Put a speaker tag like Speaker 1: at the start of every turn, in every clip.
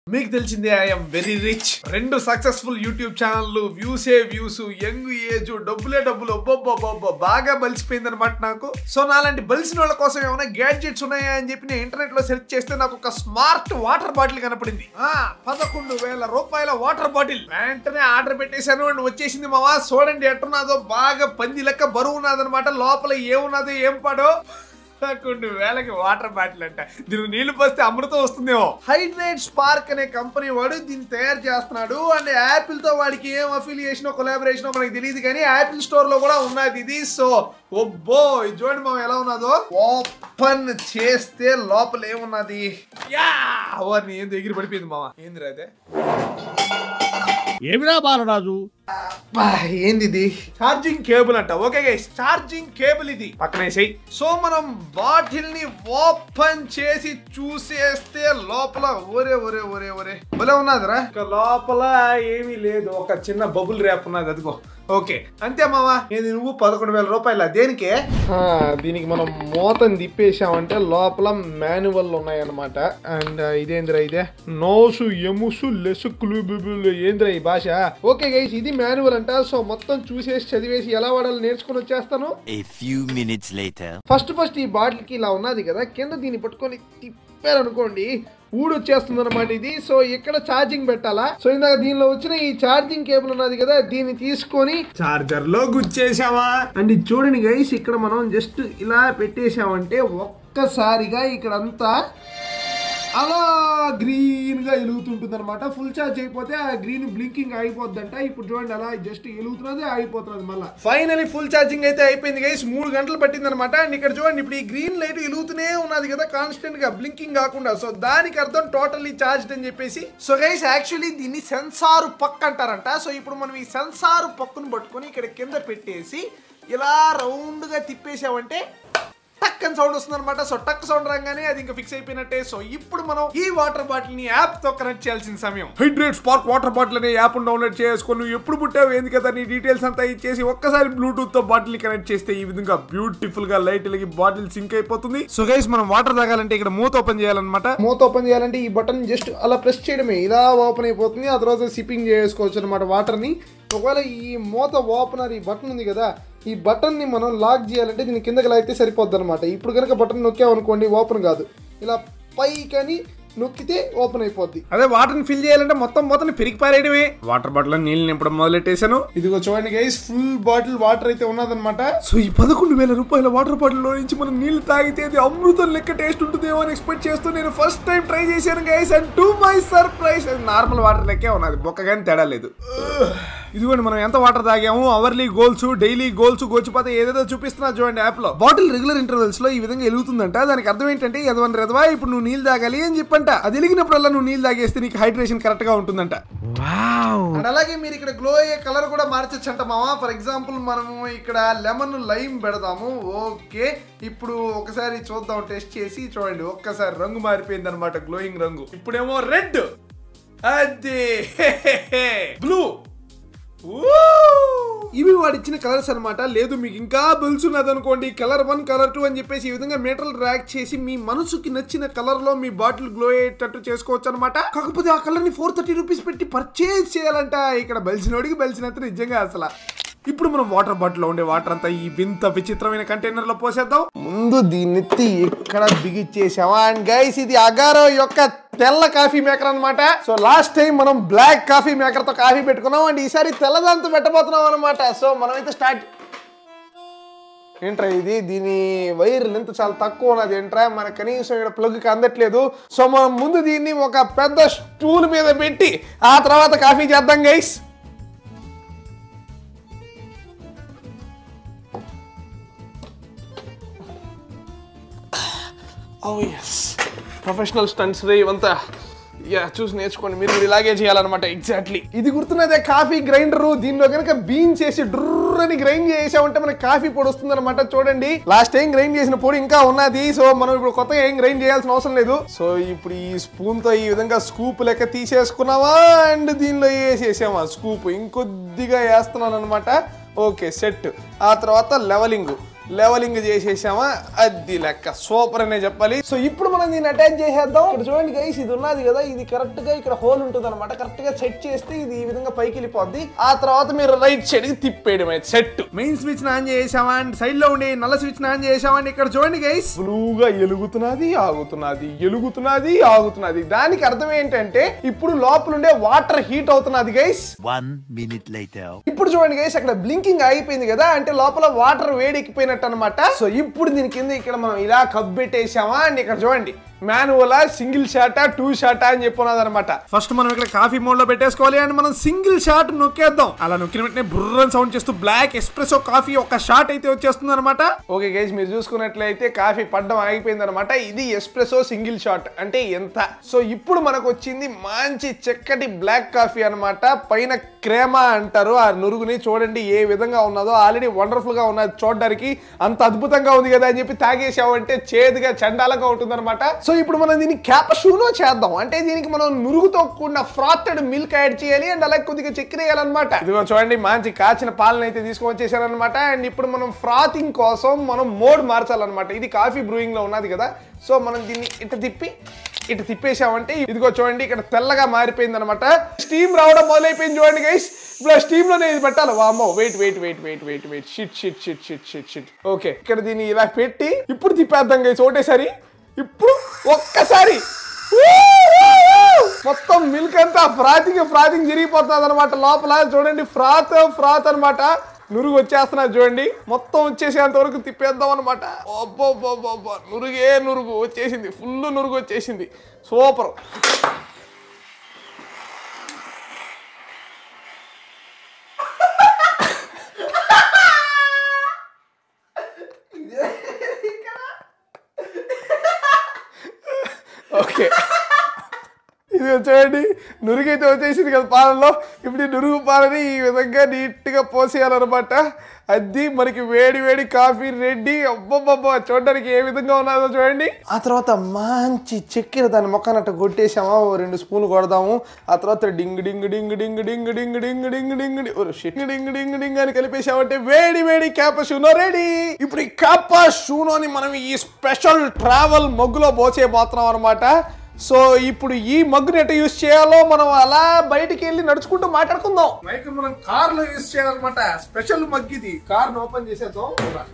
Speaker 1: మీకు తెలిసిందే I'm very rich రెండు సక్సెస్ఫుల్ యూట్యూబ్ ఛానళ్ళు వ్యూసే వ్యూస్ యంగ్ ఏజ్ డబ్బులే డబ్బులు ఒబ్బొబ్బొబ్బొబ్బ బాగా బలిసిపోయింది అనమాట నాకు సో నాలాంటి బలిసిన వాళ్ళ కోసం ఏమైనా గ్యాడ్జెట్స్ ఉన్నాయా అని చెప్పి నేను ఇంటర్నెట్ లో సెర్చ్ చేస్తే నాకు ఒక స్మార్ట్ వాటర్ బాటిల్ కనపడింది ఆ పదకొండు వేల రూపాయల వాటర్ బాటిల్ వెంటనే ఆర్డర్ పెట్టేశాను అండ్ వచ్చేసింది మావా చూడండి ఎట్టున్నదో బాగా పంది లెక్క బరువు ఉన్నదనమాట లోపల ఏమున్నదో ఏం పాడో పదకొండు వేలకి వాటర్ బాటిల్ అంట దీనికి నీళ్లు పోస్తే అమృతం వస్తుందేమో హైడ్రేట్ స్పార్క్ అనే కంపెనీ వాడు దీన్ని తయారు చేస్తున్నాడు అండ్ యాపిల్ తో వాడికి ఏం అఫిలియేషన్ కొలాబరేషన్ మనకి తెలియదు కానీ యాపిల్ స్టోర్ లో కూడా ఉన్నది ఇది సో ఒబ్బో ఇది చూడండి మనం ఎలా ఉన్నదో ఓపెన్ చేస్తే లోపల ఏమున్నది యా అవన్నీ ఏం దగ్గర పడిపోయింది మామ ఏంది అదే
Speaker 2: ఏమిరా బాలరాజు
Speaker 1: అబ్బా, ఏంది ఇది ఛార్జింగ్ కేబుల్ అంట ఓకే గైస్ ఛార్జింగ్ కేబుల్ ఇది పక్కనేసేయి సో మనం బాటిల్ ని ఓపెన్ చేసి చూసేస్తే లోపల ఒరే ఒరే ఒరే ఒరే భలే ఉన్నదిరా ఇక లోపల ఏమీ లేదు ఒక చిన్న బబుల్ ర్యాప్ ఉన్నది అదిగో ఓకే అంతే మావా ఇది నువ్వు పదకొండు వేల రూపాయల దేనికే దీనికి మనం మూతని తిప్పేసామంటే లోపల మాన్యువల్ ఉన్నాయన్నమాట అండ్ ఇదేంద్రా ఇదే నోసు ఎముసు లెసుకులు బిబులు ఏంద్రా ఈ భాష ఓకే గైస్ ఇది మాన్యువల్ అంట సో మొత్తం చూసేసి చదివేసి ఎలా వాడాలో నేర్చుకుని వచ్చేస్తాను
Speaker 3: A few minutes later.
Speaker 1: First first ఈ బాటిల్ కి ఇలా ఉన్నది కదా కింద దీన్ని పట్టుకొని తిప్పారనుకోండి ఊడొచ్చేస్తుంది అనమాట ఇది సో ఇక్కడ ఛార్జింగ్ పెట్టాలా సో ఇందాక దీనిలో వచ్చిన ఈ ఛార్జింగ్ కేబుల్ ఉన్నది కదా దీన్ని తీసుకొని చార్జర్ లో గుచ్చేసామా అండ్ ఇది చూడండి గైస్ ఇక్కడ మనం జస్ట్ ఇలా పెట్టేసామంటే ఒక్కసారిగా ఇక్కడ అంతా అలా గ్రీన్ గా వెలుగుతుంటుంది అనమాట ఫుల్ ఛార్జ్ అయిపోతే ఆ గ్రీన్ బ్లింకింగ్ అయిపోద్దంట ఇప్పుడు చూడండి అలా జస్ట్ వెలుగుతున్నది అయిపోతున్నది మళ్ళీ ఫైనలీ ఫుల్ ఛార్జింగ్ అయితే అయిపోయింది గైస్ మూడు గంటలు పట్టింది అనమాట అండ్ ఇక్కడ చూడండి ఇప్పుడు ఈ గ్రీన్ లైట్ వెలుగుతూనే ఉన్నది కదా కాన్స్టెంట్ గా బ్లింకింగ్ కాకుండా సో దానికి అర్థం టోటల్లీ ఛార్జ్డ్ అని చెప్పేసి సో గైస్ యాక్చువల్లీ దీన్ని సెన్సార్ పక్ అంటారంట సో ఇప్పుడు మనం ఈ సెన్సార్ పక్కును పట్టుకొని ఇక్కడ కింద పెట్టేసి ఇలా రౌండ్ గా తిప్పేసామంటే టక్ అని సౌండ్ వస్తుంది అనమాట సో టక్ సౌండ్ రాగానే అది ఇంకా ఫిక్స్ అయిపోయినట్టే సో ఇప్పుడు మనం ఈ వాటర్ బాటిల్ ని యాప్ తో కనెక్ట్ చేయాల్సిన సమయం హైడ్రేట్ స్పార్క్ వాటర్ బాటిల్ అనే యాప్ డౌన్లోడ్ చేసుకొని నువ్వు ఎప్పుడు పుట్టావు ఏంది కదా నీ డీటెయిల్స్ అంతా ఇచ్చేసి ఒక్కసారి బ్లూటూత్ తో బాటిల్ ని కనెక్ట్ చేస్తే ఈ విధంగా బ్యూటిఫుల్ గా లైట్ వెలిగి బాటిల్ సింక్ అయిపోతుంది సో గైస్ మనం వాటర్ తాగాలంటే ఇక్కడ మూత ఓపెన్ చేయాలన్నమాట మూత ఓపెన్ చేయాలంటే ఈ బటన్ జస్ట్ అలా ప్రెస్ చేయడమే ఇలా ఓపెన్ అయిపోతుంది ఆ తర్వాత సిప్పింగ్ చేసుకోవచ్చు అనమాట వాటర్ ని ఒకవేళ ఈ మూత ఓపెనర్ ఈ బటన్ ఉంది కదా ఈ బటన్ ని మనం లాక్ చేయాలంటే దీని కిందకి లాగితే సరిపోద్ది అనమాట ఇప్పుడు కనుక బటన్ నొక్కామనుకోండి ఓపెన్ కాదు ఇలా పైకని నొక్కితే ఓపెన్ అయిపోద్ది అదే వాటర్ ని ఫిల్ చేయాలంటే మొత్తం మొత్తం పెరిగి పారేయడమే వాటర్ బాటిల్ నీళ్ళు నింపడం మొదలెట్టేశాను ఇదిగో చూడండి గైస్ ఫుల్ బాటిల్ వాటర్ అయితే ఉన్నదన్నమాట సో ఈ పదకొండు వేల రూపాయల వాటర్ బాటిల్ లో నుంచి మనం నీళ్లు తాగితే అది అమృతం లెక్క టేస్ట్ ఉంటుందేమో అని ఎక్స్పెక్ట్ చేస్తూ నేను ఫస్ట్ టైం ట్రై చేశాను guys and to my surprise normal water లెక్కే ఉన్నది బొక్క కానీ తేడా లేదు ఇదిగోండి మనం ఎంత వాటర్ తాగాము అవర్లీ గోల్స్ డైలీ గోల్స్ గోచిపోతే ఏదేదో చూపిస్తున్నా చూడండి యాప్ లో బాటిల్ రెగ్యులర్ ఇంటర్వెల్స్ లో ఈ విధంగా వెలుగుతుందంట దానికి అర్థం ఏంటంటే ఎదవన్ రెదవా ఇప్పుడు నువ్వు నీళ్ళు తాగాలి అని చెప్పంట అది వెలిగినప్పుడల్లా నువ్వు నీళ్ళు తాగేస్తే నీకు హైడ్రేషన్ కరెక్ట్ గా ఉంటుందంట అండ్ అలాగే మీరు ఇక్కడ గ్లో అయ్యే కలర్ కూడా మార్చచ్చు అంట మామ ఫర్ ఎగ్జాంపుల్ మనము ఇక్కడ లెమన్ లైమ్ పెడదాము ఓకే ఇప్పుడు ఒకసారి చూద్దాం టెస్ట్ చేసి చూడండి ఒక్కసారి రంగు మారిపోయింది అనమాట గ్లోయింగ్ రంగు ఇప్పుడేమో రెడ్ అదే బ్లూ ఇవి వాడు ఇచ్చిన కలర్స్ అన్నమాట లేదు మీకు ఇంకా బిల్స్ ఉన్నది అనుకోండి కలర్ వన్ కలర్ టూ అని చెప్పేసి ఈ విధంగా మెటల్ ర్యాక్ చేసి మీ మనసుకి నచ్చిన కలర్ లో మీ బాటిల్ గ్లో అయ్యేటట్టు చేసుకోవచ్చు అనమాట కాకపోతే ఆ కలర్ ని ఫోర్ థర్టీ రూపీస్ పెట్టి పర్చేజ్ చేయాలంట ఇక్కడ బలిసినోడికి బలిసినంత నిజంగా అసలు ఇప్పుడు మనం వాటర్ బాటిల్ లో ఉండే వాటర్ అంతా ఈ వింత విచిత్రమైన కంటైనర్ లో పోసేద్దాం ముందు దీన్ని ఇక్కడ బిగిచ్చేసామా అండ్ గైస్ ఇది అగారో యొక్క తెల్ల కాఫీ మేకర్ అన్నమాట సో లాస్ట్ టైం మనం బ్లాక్ కాఫీ మేకర్ తో కాఫీ పెట్టుకున్నాం అండ్ ఈసారి తెల్లదాంతో పెట్టబోతున్నాం అనమాట సో మనమైతే స్టార్ట్ ఏంట్రా ఇది దీని వైర్ లెంత్ చాలా తక్కువ ఉన్నది ఏంట్రా మన కనీసం ఇక్కడ ప్లగ్కి అందట్లేదు సో మనం ముందు దీన్ని ఒక పెద్ద స్టూల్ మీద పెట్టి ఆ తర్వాత కాఫీ చేద్దాం guys oh yes professional stunts రే ఇవంతా యా చూసి నేర్చుకోండి మీరు కూడా ఇలాగే చేయాలన్నమాట ఎగ్జాక్ట్లీ ఇది గుర్తున్నదే కాఫీ గ్రైండర్ దీనిలో కనుక బీన్స్ వేసి డ్రర్ అని గ్రైండ్ చేసామంటే మనకి కాఫీ పొడి వస్తుంది అనమాట చూడండి లాస్ట్ టైం గ్రైండ్ చేసిన పొడి ఇంకా ఉన్నది సో మనం ఇప్పుడు కొత్తగా ఏం గ్రైండ్ చేయాల్సిన అవసరం లేదు సో ఇప్పుడు ఈ స్పూన్ తో ఈ విధంగా స్కూప్ లెక్క తీసేసుకున్నామా అండ్ దీనిలో వేసేసామా స్కూప్ ఇంకొద్దిగా వేస్తున్నాను అనమాట ఓకే సెట్ ఆ తర్వాత లెవలింగ్
Speaker 2: లెవలింగ్ చేసేసామా అది లెక్క సూపర్ అనే చెప్పాలి సో ఇప్పుడు మనం దీన్ని అటాచ్ చేసేద్దాం ఇక్కడ చూడండి గైస్ ఇది ఉన్నది కదా ఇది కరెక్ట్ గా ఇక్కడ హోల్ ఉంటుంది అనమాట కరెక్ట్ గా సెట్ చేస్తే ఇది ఈ విధంగా పైకి వెళ్ళిపోద్ది ఆ తర్వాత మీరు రైట్ సైడ్ కి తిప్పేయడం సెట్
Speaker 1: మెయిన్ స్విచ్ ఆన్ చేసామా అండ్ సైడ్ లో ఉండే నల్ల స్విచ్ ఆన్ చేసామా అండ్ ఇక్కడ చూడండి గైస్
Speaker 2: సులువుగా ఎలుగుతున్నది ఆగుతున్నది ఎలుగుతున్నది ఆగుతున్నది దానికి అర్థం ఏంటంటే ఇప్పుడు లోపల ఉండే వాటర్ హీట్ అవుతున్నది గైస్
Speaker 3: One minute later.
Speaker 2: ఇప్పుడు చూడండి గైస్ అక్కడ బ్లింకింగ్ అయిపోయింది కదా అంటే లోపల వాటర్ వేడెక్కిపోయినట్టు అనమాట సో ఇప్పుడు దీని కింద ఇక్కడ మనం ఇలా కబ్బెట్టేసామా అండ్ ఇక్కడ చూడండి మాన్యువల్ సింగిల్ షాటా టూ షాటా అని చెప్పున్నది అనమాట
Speaker 1: ఫస్ట్ మనం ఇక్కడ కాఫీ మోడ్ లో పెట్టేసుకోవాలి అండ్ మనం సింగిల్ షాట్ నొక్కేద్దాం అలా నొక్కిన వెంటనే బుర్రని సౌండ్ చేస్తూ బ్లాక్ ఎస్ప్రెసో కాఫీ ఒక షాట్ అయితే వచ్చేస్తుంది అనమాట
Speaker 2: ఓకే గైస్ మీరు చూసుకున్నట్లయితే కాఫీ పడ్డం ఆగిపోయింది అనమాట ఇది ఎస్ప్రెసో సింగిల్ షాట్ అంటే ఎంత సో ఇప్పుడు మనకు వచ్చింది మంచి చక్కటి బ్లాక్ కాఫీ అన్నమాట పైన క్రేమా అంటారు ఆ నురుగుని చూడండి ఏ విధంగా ఉన్నదో ఆల్రెడీ వండర్ఫుల్ గా ఉన్నది చూడడానికి అంత అద్భుతంగా ఉంది కదా అని చెప్పి తాగేసామంటే చేదుగా చండాలంగా ఉంటుంది సో ఇప్పుడు మనం దీన్ని క్యాపషూనో చేద్దాం అంటే దీనికి మనం నురుగుతో కూడిన ఫ్రాతెడ్ మిల్క్ యాడ్ చేయాలి అండ్ అలాగే కొద్దిగా చక్కెర వేయాలన్నమాట ఇదిగో చూడండి మంచి కాచిన పాలను అయితే తీసుకొని వచ్చేసారనమాట అండ్ ఇప్పుడు మనం ఫ్రాతింగ్ కోసం మనం మోడ్ మార్చాలన్నమాట ఇది కాఫీ బ్రూయింగ్ లో ఉన్నది కదా సో మనం దీన్ని ఇట తిప్పి ఇటు తిప్పేసామంటే ఇదిగో చూడండి ఇక్కడ తెల్లగా మారిపోయింది అనమాట స్టీమ్ రావడం మొదలైపోయింది చూడండి గైస్ ఇప్పుడు స్టీమ్ లోనే ఇది పెట్టాలి వామ్మో wait wait wait wait wait wait shit shit shit shit shit shit okay ఇక్కడ దీన్ని ఇలా పెట్టి ఇప్పుడు తిప్పేద్దాం గైస్ ఒకటేసారి ఇప్పుడు ఒక్కసారి మొత్తం మిల్క్ అంతా ఫ్రాతింగ్ ఫ్రాతింగ్ జరిగిపోతుంది అనమాట లోపల చూడండి ఫ్రాత్ ఫ్రాత్ అన్నమాట నురుగు వచ్చేస్తున్నది చూడండి మొత్తం వచ్చేసేంత వరకు తిప్పేద్దాం అనమాట నురుగే నురుగు వచ్చేసింది ఫుల్ నురుగు వచ్చేసింది సూపర్ ఓకే ఇది చూడండి నురుగైతే వచ్చేసింది కదా పాలల్లో ఇప్పుడు ఈ నురుగు పాలని ఈ విధంగా నీట్గా పోసేయాలన్నమాట అది మనకి వేడి వేడి కాఫీ రెడ్డి అబ్బబ్బబ్బా చూడడానికి ఏ విధంగా ఉన్నదో చూడండి ఆ తర్వాత మంచి చక్కెర దాని మొక్కనట్టు కొట్టేసామా ఓ రెండు స్పూన్లు కొడదాము ఆ తర్వాత డింగ్ డింగ్ డింగ్ డింగ్ డింగ్ డింగ్ డింగ్ డింగ్ డింగ్ డి- ఓ షిట్ డింగ్ డింగ్ డింగ్ అని కలిపేసామంటే వేడి వేడి క్యాప షూనో రెడీ ఇప్పుడు ఈ క్యాప షూనోని మనం ఈ స్పెషల్ ట్రావెల్ మగ్గులో పోసేపోతున్నాం అనమాట సో ఇప్పుడు ఈ మగ్గుని ఎట్లా యూస్ చేయాలో మనం అలా బయటికి వెళ్ళి నడుచుకుంటూ మాట్లాడుకుందాం
Speaker 1: మైక్ మనం కార్ లో యూస్ చేయాలన్నమాట స్పెషల్ మగ్గిది కార్ ఓపెన్ చేసేద్దాం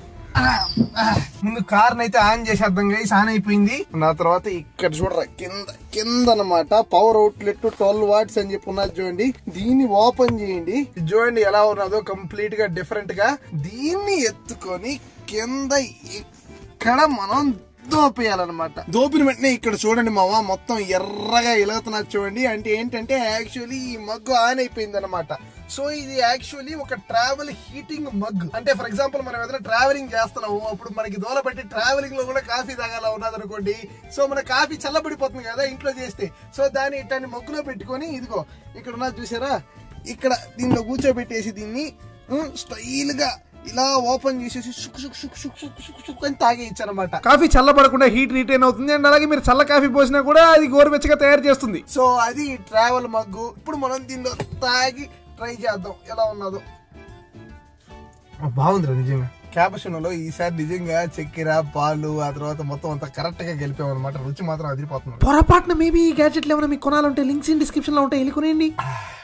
Speaker 2: ముందు కార్ అయితే ఆన్ చేసేద్దాం గైస్ ఆన్ అయిపోయింది
Speaker 1: నా తర్వాత ఇక్కడ చూడరా కింద కింద అనమాట పవర్ అవుట్లెట్ ట్వెల్వ్ వాట్స్ అని చెప్పి ఉన్నది చూడండి దీన్ని ఓపెన్ చేయండి ఇది చూడండి ఎలా ఉన్నదో కంప్లీట్ గా డిఫరెంట్ గా దీన్ని ఎత్తుకొని కింద ఇక్కడ మనం దోపేయాలన్నమాట దోపిన వెంటనే ఇక్కడ చూడండి మావా మొత్తం ఎర్రగా ఇలుగుతున్నది చూడండి అంటే ఏంటంటే యాక్చువల్లీ ఈ మగ్గు ఆన్ అయిపోయింది అనమాట సో ఇది యాక్చువల్లీ ఒక ట్రావెల్ హీటింగ్ మగ్ అంటే ఫర్ ఎగ్జాంపుల్ మనం ఏదైనా ట్రావెలింగ్ చేస్తున్నాము అప్పుడు మనకి దూల పెట్టి ట్రావెలింగ్ లో కూడా కాఫీ తాగాల ఉన్నది అనుకోండి సో మన కాఫీ చల్లబడిపోతుంది కదా ఇంట్లో చేస్తే సో దాన్ని ఇట్లాంటి మగ్గులో పెట్టుకొని ఇదిగో ఇక్కడ ఉన్నది చూసారా ఇక్కడ దీనిలో కూర్చోబెట్టేసి దీన్ని స్టైల్ గా ఇలా ఓపెన్ చేసేసి షుక్ షుక్ షుక్ షుక్ షుక్ షుక్ షుక్ అని తాగేయచ్చు అనమాట కాఫీ చల్లబడకుండా హీట్ రిటైన్ అవుతుంది అండ్ అలాగే మీరు చల్ల కాఫీ పోసినా కూడా అది గోరువెచ్చగా తయారు చేస్తుంది సో అది ట్రావెల్ మగ్గు ఇప్పుడు మనం దీనిలో తాగి ట్రై చేద్దాం ఎలా ఉన్నదో బాగుందిరా నిజంగా క్యాపషన్లో ఈసారి నిజంగా చక్కెర పాలు ఆ తర్వాత మొత్తం అంతా కరెక్ట్ గా గెలిపామన్నమాట రుచి మాత్రం అదిరిపోతుంది
Speaker 4: పొరపాటున మేబీ ఈ గ్యాడ్జెట్లు ఏమైనా మీకు కొనాలంటే లింక్స్ ఇన్ డిస్క్రిప్షన్ లో ఉంటాయి వెళ్ళి కొనేయండి